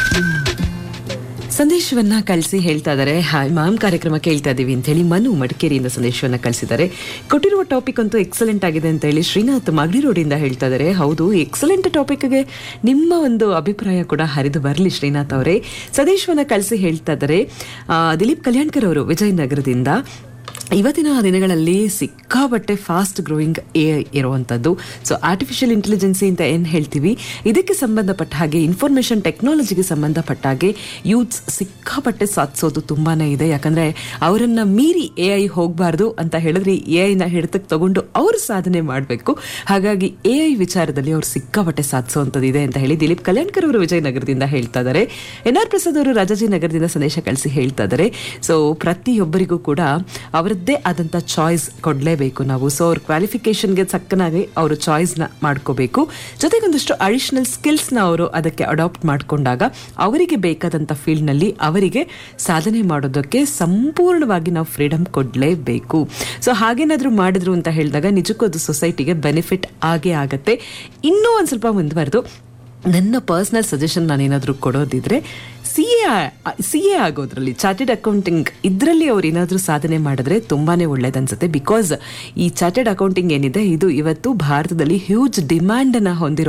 ಸಂದೇಶವನ್ನ ಕಳಿಸಿ ಹೇಳ್ತಾ ಇದ್ದಾರೆ ಹಾಯ್ ಮ್ಯಾಮ್ ಕಾರ್ಯಕ್ರಮ ಕೇಳ್ತಾ ಇದೀವಿ ಅಂತ ಹೇಳಿ ಮನು ಮಡಿಕೇರಿಯಿಂದ ಸಂದೇಶವನ್ನ ಕಳಿಸಿದ್ದಾರೆ ಕೊಟ್ಟಿರುವ ಟಾಪಿಕ್ ಅಂತೂ ಎಕ್ಸಲೆಂಟ್ ಆಗಿದೆ ಅಂತ ಹೇಳಿ ಶ್ರೀನಾಥ್ ಮಗಡಿ ರೋಡಿಂದ ಹೇಳ್ತಾ ಇದ್ದಾರೆ ಹೌದು ಎಕ್ಸಲೆಂಟ್ ಟಾಪಿಕ್ಗೆ ನಿಮ್ಮ ಒಂದು ಅಭಿಪ್ರಾಯ ಕೂಡ ಹರಿದು ಬರಲಿ ಶ್ರೀನಾಥ್ ಅವರೇ ಸಂದೇಶವನ್ನ ಕಳಿಸಿ ಹೇಳ್ತಾ ಇದ್ದಾರೆ ಆ, ದಿಲೀಪ್ ಕಲ್ಯಾಣ್ಕರ್ ಅವರು ವಿಜಯನಗರದಿಂದ ಇವತ್ತಿನ ದಿನಗಳಲ್ಲಿ ಸಿಕ್ಕಾಬಟ್ಟೆ ಫಾಸ್ಟ್ ಗ್ರೋಯಿಂಗ್ ಎ ಇರುವಂಥದ್ದು ಸೊ ಆರ್ಟಿಫಿಷಿಯಲ್ ಇಂಟೆಲಿಜೆನ್ಸಿ ಅಂತ ಏನು ಹೇಳ್ತೀವಿ ಇದಕ್ಕೆ ಸಂಬಂಧಪಟ್ಟ ಹಾಗೆ ಇನ್ಫಾರ್ಮೇಷನ್ ಟೆಕ್ನಾಲಜಿಗೆ ಸಂಬಂಧಪಟ್ಟ ಹಾಗೆ ಯೂತ್ಸ್ ಸಿಕ್ಕಾಪಟ್ಟೆ ಸಾಧಿಸೋದು ತುಂಬಾನೇ ಇದೆ ಯಾಕಂದ್ರೆ ಅವರನ್ನ ಮೀರಿ ಎ ಐ ಹೋಗಬಾರ್ದು ಅಂತ ಹೇಳಿದ್ರೆ ಎ ಐನ ಹಿಡಿತಕ್ಕೆ ತಗೊಂಡು ಅವರು ಸಾಧನೆ ಮಾಡಬೇಕು ಹಾಗಾಗಿ ಎ ಐ ವಿಚಾರದಲ್ಲಿ ಅವ್ರು ಸಿಕ್ಕಾಪಟ್ಟೆ ಸಾಧಿಸುವಂಥದ್ದು ಇದೆ ಅಂತ ಹೇಳಿ ದಿಲೀಪ್ ಕಲ್ಯಾಣ್ಕರ್ ಅವರು ವಿಜಯನಗರದಿಂದ ಹೇಳ್ತಾ ಇದ್ದಾರೆ ಎನ್ ಆರ್ ಪ್ರಸಾದ್ ಅವರು ರಾಜಾಜಿನಗರದಿಂದ ಸಂದೇಶ ಕಳಿಸಿ ಹೇಳ್ತಾ ಇದ್ದಾರೆ ಸೊ ಪ್ರತಿಯೊಬ್ಬರಿಗೂ ಕೂಡ ಅವರದ್ದೇ ಆದಂಥ ಚಾಯ್ಸ್ ಕೊಡಲೇಬೇಕು ನಾವು ಸೊ ಅವ್ರ ಕ್ವಾಲಿಫಿಕೇಶನ್ಗೆ ತಕ್ಕನಾಗಿ ಅವರು ಚಾಯ್ಸ್ನ ಮಾಡ್ಕೋಬೇಕು ಜೊತೆಗೆ ಒಂದಷ್ಟು ಅಡಿಷನಲ್ ಸ್ಕಿಲ್ಸ್ನ ಅವರು ಅದಕ್ಕೆ ಅಡಾಪ್ಟ್ ಮಾಡಿಕೊಂಡಾಗ ಅವರಿಗೆ ಬೇಕಾದಂಥ ಫೀಲ್ಡ್ನಲ್ಲಿ ಅವರಿಗೆ ಸಾಧನೆ ಮಾಡೋದಕ್ಕೆ ಸಂಪೂರ್ಣವಾಗಿ ನಾವು ಫ್ರೀಡಮ್ ಕೊಡಲೇಬೇಕು ಸೊ ಹಾಗೇನಾದರೂ ಮಾಡಿದ್ರು ಅಂತ ಹೇಳಿದಾಗ ನಿಜಕ್ಕೂ ಅದು ಸೊಸೈಟಿಗೆ ಬೆನಿಫಿಟ್ ಆಗೇ ಆಗತ್ತೆ ಇನ್ನೂ ಒಂದು ಸ್ವಲ್ಪ ಮುಂದುವರೆದು ನನ್ನ ಪರ್ಸ್ನಲ್ ಸಜೆಷನ್ ನಾನೇನಾದರೂ ಕೊಡೋದಿದ್ರೆ ಸಿ ಎ ಸಿ ಎ ಆಗೋದ್ರಲ್ಲಿ ಚಾರ್ಟೆಡ್ ಅಕೌಂಟಿಂಗ್ ಇದರಲ್ಲಿ ಅವ್ರು ಏನಾದರೂ ಸಾಧನೆ ಮಾಡಿದ್ರೆ ತುಂಬಾನೇ ಒಳ್ಳೇದನ್ಸುತ್ತೆ ಬಿಕಾಸ್ ಈ ಚಾರ್ಟೆಡ್ ಅಕೌಂಟಿಂಗ್ ಏನಿದೆ ಇದು ಇವತ್ತು ಭಾರತದಲ್ಲಿ ಹ್ಯೂಜ್ ಡಿಮ್ಯಾಂಡನ್ನು ಹೊಂದಿರೋ